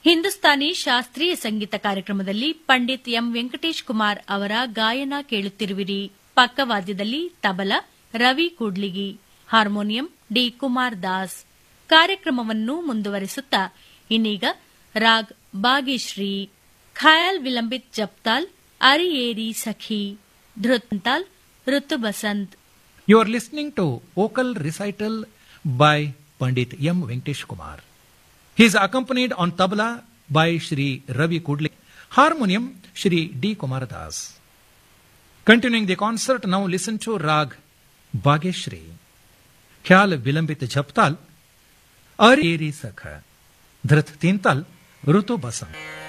ಹಿಂದೂಸ್ತಾನಿ ಶಾಸ್ತ್ರೀಯ ಸಂಗೀತ ಕಾರ್ಯಕ್ರಮದಲ್ಲಿ ಪಂಡಿತ್ ಎಂ ವೆಂಕಟೇಶ್ ಕುಮಾರ್ ಅವರ ಗಾಯನ ಕೇಳುತ್ತಿರುವಿರಿ ಪಕ್ಕವಾದ್ಯದಲ್ಲಿ ತಬಲ ರವಿ ಕೂಡ್ಲಿಗಿ ಹಾರ್ಮೋನಿಯಂ ಡಿ ಕುಮಾರ್ ದಾಸ್ ಕಾರ್ಯಕ್ರಮವನ್ನು ಮುಂದುವರಿಸುತ್ತಾ ಇನ್ನೀಗ ರಾಗ್ ಬಾಗಿಶ್ರೀ ಖಯಾಲ್ ವಿಲಂಬಿತ್ ಜಪ್ತಾಲ್ ಅರಿಯೇರಿ ಸಖಿ ಧೃತ್ತಾಲ್ ಋತು Basant You are listening to vocal recital by Pandit M. Venkatesh Kumar. He is accompanied on tabla by Shri Ravi Kudli, harmonium Shri D. Kumar Das. Continuing the concert, now listen to Rag Bhageshri, Khyal Vilambit Jhaptal, Ari Sakha, Dhrit Tintal, Rutu Basant.